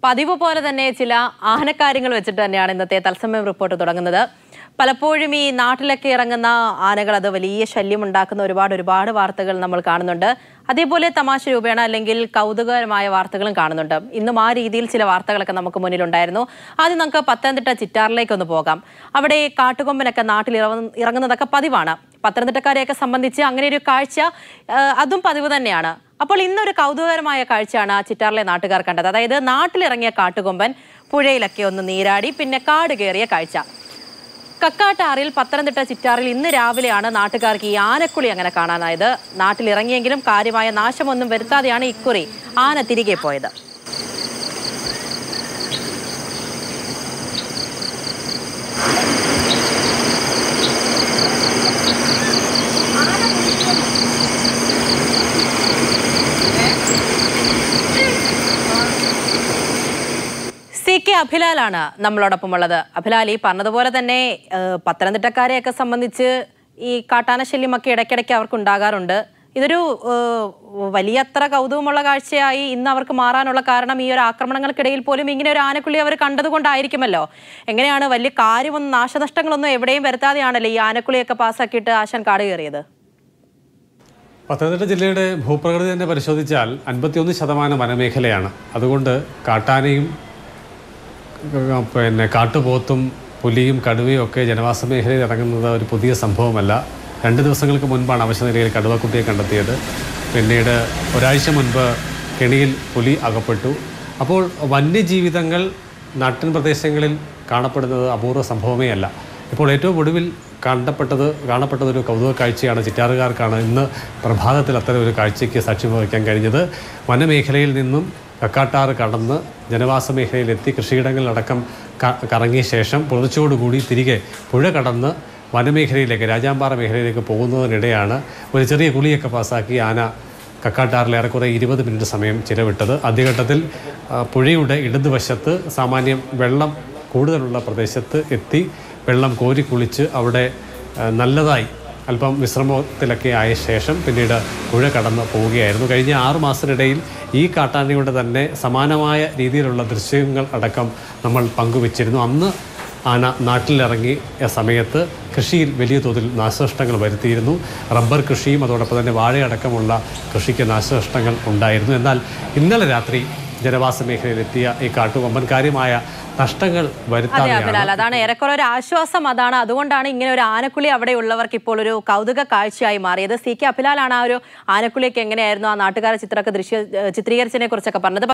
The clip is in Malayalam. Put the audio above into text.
പതിവ് പോലെ തന്നെ ചില ആനക്കാര്യങ്ങൾ വെച്ചിട്ട് തന്നെയാണ് ഇന്നത്തെ തത്സമയം റിപ്പോർട്ട് തുടങ്ങുന്നത് പലപ്പോഴും ഈ നാട്ടിലൊക്കെ ഇറങ്ങുന്ന ആനകൾ അത് വലിയ ശല്യം ഉണ്ടാക്കുന്ന ഒരുപാട് ഒരുപാട് വാർത്തകൾ നമ്മൾ കാണുന്നുണ്ട് അതേപോലെ തമാശ രൂപേണ അല്ലെങ്കിൽ കൗതുകകരമായ വാർത്തകളും കാണുന്നുണ്ട് ഇന്നും ആ രീതിയിൽ ചില വാർത്തകളൊക്കെ നമുക്ക് മുന്നിലുണ്ടായിരുന്നു ആദ്യം നമുക്ക് പത്തനംതിട്ട ചിറ്റാറിലേക്ക് ഒന്ന് പോകാം അവിടെ കാട്ടുകൊമ്പനൊക്കെ നാട്ടിൽ ഇറങ്ങുന്ന- ഇറങ്ങുന്നതൊക്കെ പതിവാണ് പത്തനംതിട്ടക്കാരെയൊക്കെ സംബന്ധിച്ച് അങ്ങനെ ഒരു കാഴ്ച ആ, അതും പതിവ് തന്നെയാണ് അപ്പോൾ ഇന്നൊരു കൗതുകകരമായ കാഴ്ചയാണ് ചിറ്റാറിലെ നാട്ടുകാർ കണ്ടത് അതായത് നാട്ടിലിറങ്ങിയ കാട്ടുകൊമ്പൻ പുഴയിലൊക്കെ ഒന്ന് നീരാടി പിന്നെ കാട് കയറിയ കാഴ്ച കക്കാട്ടാറിൽ പത്തനംതിട്ട ചിറ്റാറിൽ ഇന്ന് രാവിലെയാണ് നാട്ടുകാർക്ക് ഈ ആനക്കുളി അങ്ങനെ കാണാനായത് നാട്ടിലിറങ്ങിയെങ്കിലും കാര്യമായ നാശമൊന്നും വരുത്താതെയാണ് ഇക്കുറി ആന തിരികെ പോയത് സി കെ അഭിലാലാണ് നമ്മളോടൊപ്പം ഉള്ളത് അഭിലാൽ ഈ പറഞ്ഞതുപോലെ തന്നെ ഏഹ്, പത്തനംതിട്ടക്കാരെയൊക്കെ സംബന്ധിച്ച് ഈ കാട്ടാന ശല്യമൊക്കെ ഇടയ്ക്കിടയ്ക്ക് അവർക്ക് ഉണ്ടാകാറുണ്ട് ഇതൊരു ഏഹ്, വലിയ അത്ര കൗതുകമുള്ള കാഴ്ചയായി ഇന്ന് അവർക്ക് മാറാനുള്ള കാരണം ഈ ഒരു ആക്രമണങ്ങൾക്കിടയിൽ പോലും ഇങ്ങനെ ഒരു ആനക്കുള്ളി അവർ കണ്ടതുകൊണ്ടായിരിക്കുമല്ലോ എങ്ങനെയാണ് വലിയ കാര്യമൊന്നും നാശനഷ്ടങ്ങളൊന്നും എവിടെയും വരുത്താതെയാണല്ലോ ഈ ആനക്കുള്ളിയൊക്കെ പാസ്സാക്കിയിട്ട് ആശാൻ കാട് കയറിയത് പത്തനംതിട്ട ജില്ലയുടെ ഭൂപ്രകൃതി തന്നെ പരിശോധിച്ചാൽ അൻപത്തിയൊന്ന് ശതമാനം വനമേഖലയാണ് അതുകൊണ്ട് കാട്ടാനയും ഏഹ്, പിന്നെ കാട്ടുപോത്തും പുലിയും കടുവയും ഒക്കെ ജനവാസ മേഖലയിൽ ഇറങ്ങുന്നത് ഒരു പുതിയ സംഭവമല്ല രണ്ട് ദിവസങ്ങൾക്ക് മുൻപാണ് അവശ്യനിലയിൽ കടുവക്കുട്ടിയെ കണ്ടെത്തിയത് പിന്നീട് ഒരാഴ്ച മുൻപ് കെണിയിൽ പുലി അകപ്പെട്ടു അപ്പോൾ വന്യജീവിതങ്ങൾ നാട്ടിൻ പ്രദേശങ്ങളിൽ കാണപ്പെടുന്നത് അപൂർവ സംഭവമേ അല്ല ഇപ്പോൾ ഏറ്റവും ഒടുവിൽ കണ്ടപ്പെട്ടത് കാണപ്പെട്ടത് ഒരു കൗതുക കാഴ്ചയാണ് ചിറ്റാറുകാർക്കാണ് ഇന്ന് പ്രഭാതത്തിൽ അത്തരം ഒരു കാഴ്ചയ്ക്ക് സാക്ഷ്യം വഹിക്കാൻ കഴിഞ്ഞത് വനമേഖലയിൽ നിന്നും കക്കാട്ടാറ് കടന്ന് ജനവാസ മേഖലയിലെത്തി കൃഷിയിടങ്ങളിലടക്കം ക- കറങ്ങിയ ശേഷം പുലർച്ചയോടുകൂടി തിരികെ പുഴ കടന്ന് വനമേഖലയിലേക്ക് രാജാമ്പാറ മേഖലയിലേക്ക് പോകുന്നതിനിടെയാണ് ഒരു ചെറിയ കുളിയൊക്കെ പാസ്സാക്കി ആന കക്കാട്ടാറിൽ ഏറെക്കുറെ ഇരുപത് മിനിറ്റ് സമയം ചിലവിട്ടത് ആദ്യഘട്ടത്തിൽ ആ, പുഴയുടെ ഇടതുവശത്ത് സാമാന്യം വെള്ളം കൂടുതലുള്ള പ്രദേശത്ത് എത്തി വെള്ളം കോരി കുളിച്ച് അവിടെ ആ, നല്ലതായി അല്പം വിശ്രമത്തിലൊക്കെ ആയ ശേഷം പിന്നീട് പുഴ കടന്ന് പോവുകയായിരുന്നു കഴിഞ്ഞ ആറു മാസത്തിനിടയിൽ ഈ കാട്ടാനയുടെ തന്നെ സമാനമായ രീതിയിലുള്ള ദൃശ്യങ്ങൾ അടക്കം നമ്മൾ പങ്കുവച്ചിരുന്നു അന്ന് ആന നാട്ടിലിറങ്ങിയ സമയത്ത് കൃഷിയിൽ വലിയ തോതിൽ നാശനഷ്ടങ്ങൾ വരുത്തിയിരുന്നു റബ്ബർ കൃഷിയും അതോടൊപ്പം തന്നെ വാഴയടക്കമുള്ള കൃഷിക്ക് നാശനഷ്ടങ്ങൾ ഉണ്ടായിരുന്നു എന്നാൽ ഇന്നലെ രാത്രി ജനവാസ മേഖലയിലെത്തിയ ഈ കാട്ടുകൊമ്പൻ കാര്യമായ നഷ്ടങ്ങൾ അതെ വരുത്താതെയാണ് അഭിലാൽ അതാണ് ഏറെക്കുറെ ഒരു ആശ്വാസം അതാണ് അതുകൊണ്ടാണ് ഇങ്ങനെ ഒരു ആനക്കുളി അവിടെ ഉള്ളവർക്ക് ഇപ്പോൾ ഒരു കൗതുക കാഴ്ചയായി മാറിയത് സി കെ അഭിലാലാണ് ആ ഒരു ആനക്കുളിയൊക്കെ എങ്ങനെയായിരുന്നു ആ നാട്ടുകാരെ ചിത്രമൊക്കെ ദൃശ്യ ചിത്രീകരിച്ചതിനെ കുറിച്ചൊക്കെ പറഞ്ഞത്